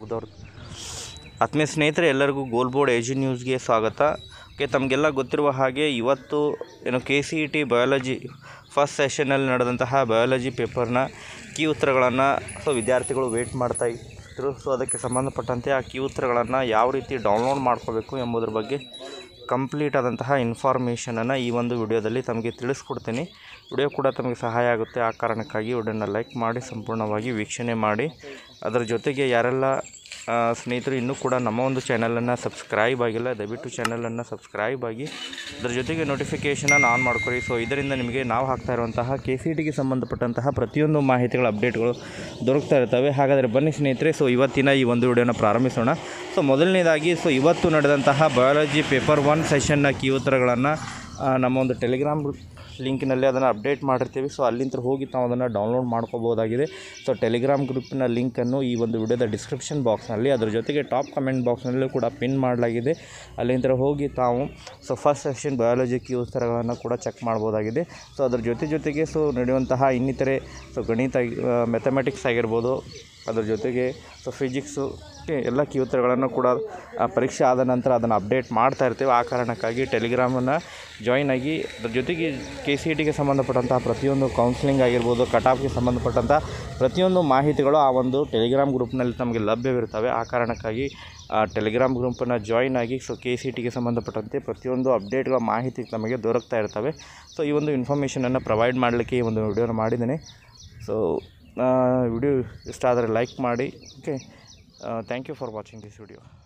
ಹೌದವ್ರು ಆತ್ಮೀಯ ಸ್ನೇಹಿತರೆ ಎಲ್ಲರಿಗೂ ಗೋಲ್ ಬೋರ್ಡ್ ಎಜಿ ನ್ಯೂಸ್ಗೆ ಸ್ವಾಗತ ಓಕೆ ತಮಗೆಲ್ಲ ಗೊತ್ತಿರುವ ಹಾಗೆ ಇವತ್ತು ಏನು K C E T biology first ಸೆಷನಲ್ಲಿ ನಡೆದಂತಹ ಬಯಾಲಜಿ ಪೇಪರ್ನ ಕೀ ಉತ್ತರಗಳನ್ನು ಸೊ ವಿದ್ಯಾರ್ಥಿಗಳು ವೇಟ್ ಮಾಡ್ತಾ ಇದ್ರು ಸೊ ಅದಕ್ಕೆ ಸಂಬಂಧಪಟ್ಟಂತೆ ಆ ಕೀ ಉತ್ತರಗಳನ್ನು ಯಾವ ರೀತಿ ಡೌನ್ಲೋಡ್ ಮಾಡ್ಕೋಬೇಕು ಎಂಬುದರ ಬಗ್ಗೆ ಕಂಪ್ಲೀಟ್ ಆದಂತಹ ಇನ್ಫಾರ್ಮೇಷನನ್ನು ಈ ಒಂದು ವಿಡಿಯೋದಲ್ಲಿ ತಮಗೆ ತಿಳಿಸ್ಕೊಡ್ತೀನಿ ವಿಡಿಯೋ ಕೂಡ ತಮಗೆ ಸಹಾಯ ಆಗುತ್ತೆ ಆ ಕಾರಣಕ್ಕಾಗಿ ವಿಡಿಯೋನ ಲೈಕ್ ಮಾಡಿ ಸಂಪೂರ್ಣವಾಗಿ ವೀಕ್ಷಣೆ ಮಾಡಿ ಅದರ ಜೊತೆಗೆ ಯಾರೆಲ್ಲ ಆ, ಸ್ನೇಹಿತರು ಇನ್ನೂ ಕೂಡ ನಮ್ಮ ಒಂದು ಚಾನಲನ್ನು ಸಬ್ಸ್ಕ್ರೈಬ್ ಆಗಿಲ್ಲ ದಯವಿಟ್ಟು ಚಾನಲನ್ನು ಸಬ್ಸ್ಕ್ರೈಬ್ ಆಗಿ ಅದರ ಜೊತೆಗೆ ನೋಟಿಫಿಕೇಷನನ್ನು ಆನ್ ಮಾಡ್ಕೊರಿ ಸೊ ಇದರಿಂದ ನಿಮಗೆ ನಾವು ಹಾಕ್ತಾ ಇರುವಂತಹ ಕೆ ಸಿ ಟಿಗೆ ಸಂಬಂಧಪಟ್ಟಂತಹ ಪ್ರತಿಯೊಂದು ಮಾಹಿತಿಗಳ ಅಪ್ಡೇಟ್ಗಳು ದೊರಕ್ತಾ ಇರ್ತವೆ ಹಾಗಾದರೆ ಬನ್ನಿ ಸ್ನೇಹಿತರೆ ಸೊ ಇವತ್ತಿನ ಈ ಒಂದು ವಿಡಿಯೋನ ಪ್ರಾರಂಭಿಸೋಣ ಸೊ ಮೊದಲನೇದಾಗಿ ಸೊ ಇವತ್ತು ನಡೆದಂತಹ ಬಯಾಲಜಿ ಪೇಪರ್ ಒನ್ ಸೆಷನ್ನ ಕೀ ಉತ್ತರಗಳನ್ನು ನಮ್ಮ ಒಂದು ಟೆಲಿಗ್ರಾಮ್ ಲಿಂಕಿನಲ್ಲಿ ಅದನ್ನು ಅಪ್ಡೇಟ್ ಮಾಡಿರ್ತೀವಿ ಸೊ ಅಲ್ಲಿಂದ ಹೋಗಿ ತಾವು ಅದನ್ನು ಡೌನ್ಲೋಡ್ ಮಾಡ್ಕೋಬೋದಾಗಿದೆ ಸೊ ಟೆಲಿಗ್ರಾಮ್ ಗ್ರೂಪಿನ ಲಿಂಕನ್ನು ಈ ಒಂದು ವಿಡಿಯೋದ ಡಿಸ್ಕ್ರಿಪ್ಷನ್ ಬಾಕ್ಸ್ನಲ್ಲಿ ಅದರ ಜೊತೆಗೆ ಟಾಪ್ ಕಮೆಂಟ್ ಬಾಕ್ಸ್ನಲ್ಲೂ ಕೂಡ ಪಿನ್ ಮಾಡಲಾಗಿದೆ ಅಲ್ಲಿಂದ ಹೋಗಿ ತಾವು so first session biology key ಉತ್ತರಗಳನ್ನು ಕೂಡ ಚೆಕ್ ಮಾಡ್ಬೋದಾಗಿದೆ ಸೊ ಅದ್ರ ಜೊತೆ ಜೊತೆಗೆ ಸೊ ನಡೆಯುವಂತಹ ಇನ್ನಿತರೆ ಸೊ ಗಣಿತ ಮೆಥಮೆಟಿಕ್ಸ್ ಆಗಿರ್ಬೋದು ಅದ್ರ ಜೊತೆಗೆ ಸೊ ಫಿಸಿಕ್ಸು ಎಲ್ಲ ಕೀ ಉತ್ತರಗಳನ್ನು ಕೂಡ ಆ, ಪರೀಕ್ಷೆ ಆದ ನಂತರ ಅದನ್ನು ಅಪ್ಡೇಟ್ ಮಾಡ್ತಾ ಇರ್ತೇವೆ ಆ ಕಾರಣಕ್ಕಾಗಿ ಟೆಲಿಗ್ರಾಮನ್ನು ಜಾಯಿನ್ ಆಗಿ ಅದ್ರ ಜೊತೆಗೆ ಕೆ ಸಿ ಇ ಟಿಗೆ ಸಂಬಂಧಪಟ್ಟಂತಹ ಪ್ರತಿಯೊಂದು ಕೌನ್ಸಿಲಿಂಗ್ ಆಗಿರ್ಬೋದು ಕಟಾಫ್ಗೆ ಸಂಬಂಧಪಟ್ಟಂಥ ಪ್ರತಿಯೊಂದು ಮಾಹಿತಿಗಳು ಆ ಒಂದು ಟೆಲಿಗ್ರಾಮ್ ಗ್ರೂಪ್ನಲ್ಲಿ ತಮಗೆ ಲಭ್ಯವಿರ್ತವೆ ಆ ಕಾರಣಕ್ಕಾಗಿ ಆ ಟೆಲಿಗ್ರಾಮ್ ಗ್ರೂಪನ್ನು ಜಾಯಿನ್ ಆಗಿ ಸೊ ಕೆ ಸಿ ಟಿಗೆ ಸಂಬಂಧಪಟ್ಟಂತೆ ಪ್ರತಿಯೊಂದು ಅಪ್ಡೇಟ್ಗಳ ಮಾಹಿತಿ ನಮಗೆ ದೊರಕ್ತಾ ಇರ್ತವೆ ಸೊ ಈ ಒಂದು ಇನ್ಫಾರ್ಮೇಷನನ್ನು ಪ್ರೊವೈಡ್ ಮಾಡಲಿಕ್ಕೆ ಈ ಒಂದು ವಿಡಿಯೋನ ಮಾಡಿದ್ದೇನೆ ಸೊ ವಿಡಿಯೋ ಇಷ್ಟ ಆದರೆ ಲೈಕ್ ಮಾಡಿ okay thank you for watching this video